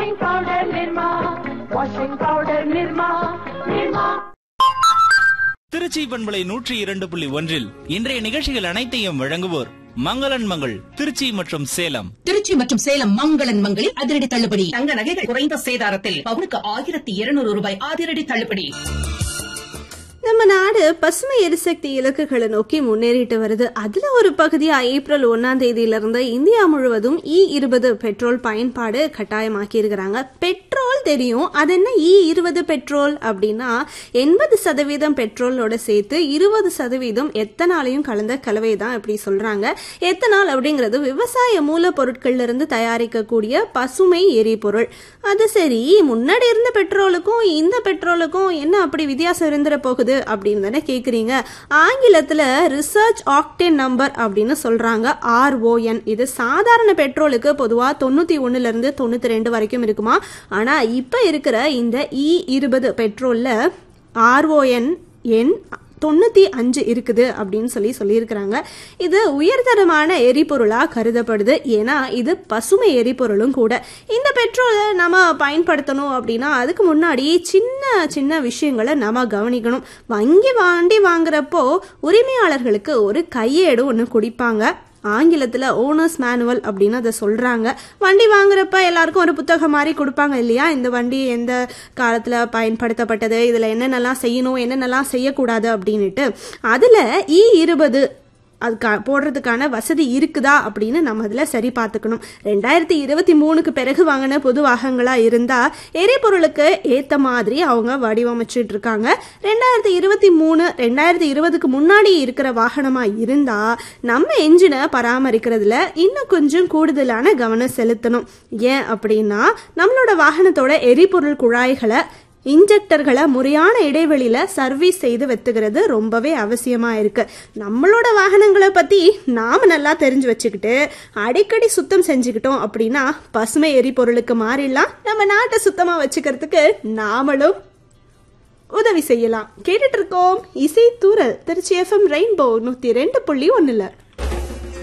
washing powder Nirma, washing powder Nirma, Nirma. Trichy பண்பலை நூற்றி இரண்டு புள்ளி ஒன்றில் இன்றைய நிகழ்ச்சிகள் அனைத்தையும் வழங்குவோர் மங்களன் மங்கள் திருச்சி மற்றும் சேலம் திருச்சி மற்றும் சேலம் மங்களன் மங்களில் அதிரடி தள்ளுபடி தங்க நகைகள் குறைந்த சேதாரத்தில் பவுனுக்கு ஆயிரத்தி இருநூறு ரூபாய் அதிரடி தள்ளுபடி நம்ம நாடு பசுமை எரிசக்தி இலக்குகளை நோக்கி முன்னேறிட்டு வருது அதுல ஒரு பகுதியா ஏப்ரல் ஒன்னாம் தேதியிலிருந்து இந்தியா முழுவதும் இ இருபது பெட்ரோல் பயன்பாடு கட்டாயமாக்கி இருக்கிறாங்க பெட்ரோல் தெரியும் அது என்ன இ இருபது பெட்ரோல் அப்படின்னா எண்பது சதவீதம் பெட்ரோலோட சேர்த்து இருபது சதவீதம் எத்தனாலையும் கலந்த கலவை தான் இப்படி சொல்றாங்க எத்தனால் அப்படிங்கிறது விவசாய மூலப்பொருட்கள்ல இருந்து தயாரிக்கக்கூடிய பசுமை எரிபொருள் அது சரி முன்னாடி இருந்த பெட்ரோலுக்கும் இந்த பெட்ரோலுக்கும் என்ன அப்படி வித்தியாசம் இருந்துட போகுது அப்படின்னு தானே கேக்குறீங்க ஆங்கிலத்துல ரிசர்ச் ஆக்டேன் நம்பர் அப்படின்னு சொல்றாங்க ஆர்ஓஎன் இது சாதாரண பெட்ரோலுக்கு பொதுவா தொண்ணூத்தி ஒண்ணுல இருந்து தொண்ணூத்தி ரெண்டு வரைக்கும் இருக்குமா ஆனா இப்ப இருக்கிற இந்த இ இருபது பெட்ரோல்ல ஆர்ஓஎன் எண் தொண்ணூற்றி அஞ்சு இருக்குது அப்படின்னு சொல்லி சொல்லியிருக்கிறாங்க இது உயர்தரமான எரிபொருளாக கருதப்படுது ஏன்னா இது பசுமை எரிபொருளும் கூட இந்த பெட்ரோலை நம்ம பயன்படுத்தணும் அப்படின்னா அதுக்கு முன்னாடி சின்ன சின்ன விஷயங்களை நம்ம கவனிக்கணும் வங்கி வண்டி வாங்குறப்போ உரிமையாளர்களுக்கு ஒரு கையேடு ஒன்று குடிப்பாங்க ஆங்கிலத்தில் ஓனர்ஸ் மேனுவல் அப்படின்னு அதை சொல்கிறாங்க வண்டி வாங்குறப்ப எல்லாருக்கும் ஒரு புத்தகம் மாதிரி கொடுப்பாங்க இல்லையா இந்த வண்டி எந்த காலத்தில் பயன்படுத்தப்பட்டது இதில் என்னென்னலாம் செய்யணும் என்னென்னலாம் செய்யக்கூடாது அப்படின்ட்டு அதில் இ இருபது அதுக்கா போடுறதுக்கான வசதி இருக்குதா அப்படின்னு நம்ம அதில் சரி பார்த்துக்கணும் ரெண்டாயிரத்தி இருபத்தி மூணுக்கு பிறகு வாங்கின பொது வாகனங்களாக இருந்தால் எரிபொருளுக்கு ஏற்ற மாதிரி அவங்க வடிவமைச்சிட்டு இருக்காங்க ரெண்டாயிரத்தி இருபத்தி மூணு ரெண்டாயிரத்தி இருபதுக்கு முன்னாடி இருக்கிற வாகனமாக இருந்தால் நம்ம என்ஜினை பராமரிக்கிறதுல இன்னும் கொஞ்சம் கூடுதலான கவனம் செலுத்தணும் ஏன் அப்படின்னா நம்மளோட வாகனத்தோட எரிபொருள் குழாய்களை இன்ஜெக்டர்களை முறையான இடைவெளியில சர்வீஸ் செய்து வெத்துக்கிறது ரொம்பவே அவசியமா இருக்கு நம்மளோட வாகனங்களை பத்தி நாம நல்லா தெரிஞ்சு வச்சுக்கிட்டு அடிக்கடி சுத்தம் செஞ்சுக்கிட்டோம் அப்படின்னா பசுமை எரிபொருளுக்கு மாறிடலாம் நம்ம நாட்டை சுத்தமா வச்சுக்கிறதுக்கு நாமளும் உதவி செய்யலாம் கேட்டுட்டு இருக்கோம் இசை தூரல் திருச்சி எஃப்எம் ரெயின்போ நூத்தி ரெண்டு புள்ளி ஒண்ணுல